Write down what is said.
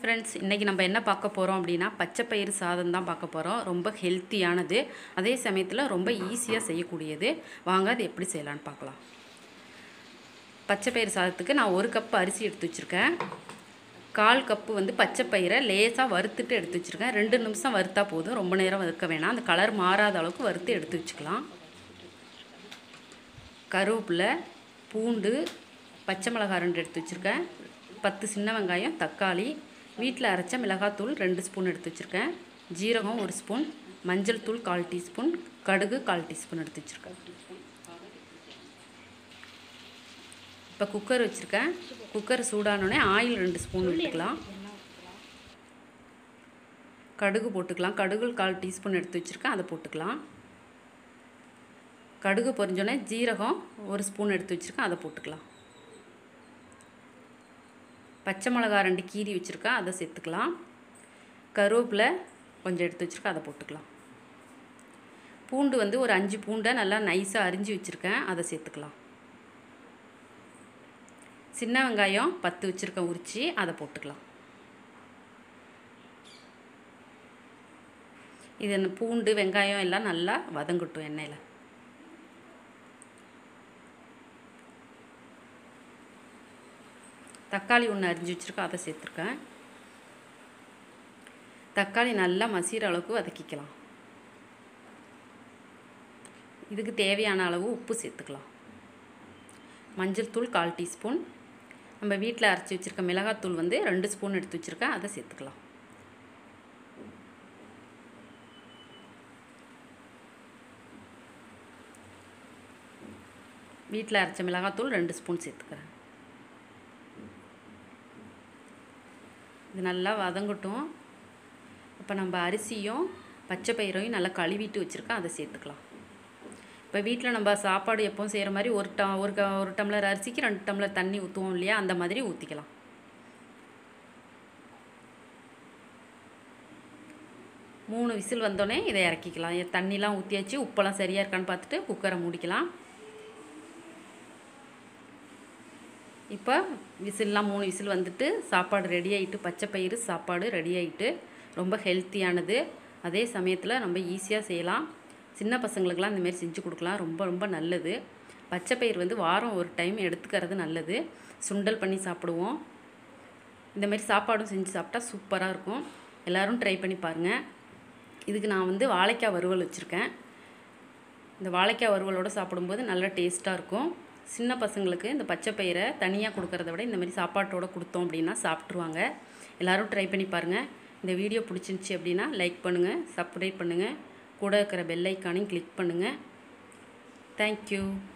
friends இன்றைக்கி நம்ம என்ன பார்க்க போகிறோம் அப்படின்னா பச்சைப்பயிறு சாதம் தான் பார்க்க போகிறோம் ரொம்ப ஹெல்த்தியானது அதே சமயத்தில் ரொம்ப ஈஸியாக செய்யக்கூடியது வாங்க அது எப்படி செய்யலான்னு பார்க்கலாம் பச்சைப்பயிறு சாதத்துக்கு நான் ஒரு கப் அரிசி எடுத்து வச்சுருக்கேன் கால் கப்பு வந்து பச்சைப்பயிரை லேசாக வறுத்துட்டு எடுத்து வச்சுருக்கேன் ரெண்டு நிமிஷம் வறுத்தா போதும் ரொம்ப நேரம் வறுக்க வேணாம் அந்த கலர் மாறாத அளவுக்கு வறுத்து எடுத்து வச்சுக்கலாம் கருவேப்பிலை பூண்டு பச்சை மிளகாய் ரெண்டு எடுத்து வச்சுருக்கேன் பத்து சின்ன வெங்காயம் தக்காளி வீட்டில் அரைச்ச மிளகாத்தூள் ரெண்டு ஸ்பூன் எடுத்து வச்சுருக்கேன் ஜீரகம் ஒரு ஸ்பூன் மஞ்சள் தூள் கால் டீஸ்பூன் கடுகு கால் டீஸ்பூன் எடுத்து வச்சுருக்கேன் இப்போ குக்கர் வச்சுருக்கேன் குக்கர் சூடானோடனே ஆயில் ரெண்டு ஸ்பூன் விட்டுக்கலாம் கடுகு போட்டுக்கலாம் கடுகு கால் டீஸ்பூன் எடுத்து வச்சுருக்கேன் அதை போட்டுக்கலாம் கடுகு பொரிஞ்சோடனே ஜீரகம் ஒரு ஸ்பூன் எடுத்து வச்சுருக்கேன் அதை போட்டுக்கலாம் பச்சை மிளகா ரெண்டு கீரி வச்சுருக்கேன் அதை சேர்த்துக்கலாம் கருவேப்பிலை கொஞ்சம் எடுத்து வச்சுருக்கேன் அதை போட்டுக்கலாம் பூண்டு வந்து ஒரு அஞ்சு பூண்டை நல்லா நைஸாக அரிஞ்சு வச்சுருக்கேன் அதை சேர்த்துக்கலாம் சின்ன வெங்காயம் பத்து வச்சுருக்கேன் உரித்து அதை போட்டுக்கலாம் இது இந்த பூண்டு வெங்காயம் எல்லாம் நல்லா வதங்கட்டும் எண்ணெயில் தக்காளி ஒன்று அரிஞ்சு வச்சுருக்கேன் அதை சேர்த்துருக்கேன் தக்காளி நல்லா மசிகிற அளவுக்கு வதக்கிக்கலாம் இதுக்கு தேவையான அளவு உப்பு சேர்த்துக்கலாம் மஞ்சள் தூள் கால் டீஸ்பூன் நம்ம வீட்டில் அரைச்சி வச்சுருக்க மிளகாத்தூள் வந்து ரெண்டு ஸ்பூன் எடுத்து வச்சுருக்கேன் அதை சேர்த்துக்கலாம் வீட்டில் அரைச்ச மிளகாத்தூள் ரெண்டு ஸ்பூன் சேர்த்துக்கிறேன் இது நல்லா வதங்கட்டும் இப்போ நம்ம அரிசியும் பச்சை பயிரையும் நல்லா கழுவிட்டு வச்சுருக்கோம் அதை சேர்த்துக்கலாம் இப்போ வீட்டில் நம்ம சாப்பாடு எப்போவும் செய்கிற மாதிரி ஒரு ட ஒரு க ஒரு டம்ளர் அரிசிக்கு ரெண்டு டம்ளர் தண்ணி ஊற்றுவோம் இல்லையா அந்த மாதிரி ஊற்றிக்கலாம் மூணு விசில் வந்தோடனே இதை இறக்கிக்கலாம் தண்ணிலாம் ஊற்றியாச்சு உப்பெல்லாம் சரியாக இருக்கான்னு பார்த்துட்டு குக்கரை மூடிக்கலாம் இப்போ விசில்லாம் மூணு விசில் வந்துட்டு சாப்பாடு ரெடி ஆகிட்டு பச்சை பயிறு சாப்பாடு ரெடி ஆகிட்டு ரொம்ப ஹெல்த்தியானது அதே சமயத்தில் ரொம்ப ஈஸியாக செய்யலாம் சின்ன பசங்களுக்கெல்லாம் இந்தமாரி செஞ்சு கொடுக்கலாம் ரொம்ப ரொம்ப நல்லது பச்சை பயிர் வந்து வாரம் ஒரு டைம் எடுத்துக்கிறது நல்லது சுண்டல் பண்ணி சாப்பிடுவோம் இந்தமாரி சாப்பாடும் செஞ்சு சாப்பிட்டா சூப்பராக இருக்கும் எல்லோரும் ட்ரை பண்ணி பாருங்கள் இதுக்கு நான் வந்து வாழைக்காய் வறுவல் வச்சுருக்கேன் இந்த வாழைக்காய் வறுவலோடு சாப்பிடும்போது நல்லா டேஸ்ட்டாக இருக்கும் சின்ன பசங்களுக்கு இந்த பச்சை பயிரை தனியாக கொடுக்கறத விட இந்த மாதிரி சாப்பாட்டோடு கொடுத்தோம் அப்படின்னா சாப்பிட்ருவாங்க எல்லோரும் ட்ரை பண்ணி பாருங்கள் இந்த வீடியோ பிடிச்சிருந்துச்சி அப்படின்னா லைக் பண்ணுங்கள் சப்ஸ்கிரைப் பண்ணுங்கள் கூட இருக்கிற பெல் ஐக்கானையும் கிளிக் பண்ணுங்கள் தேங்க்யூ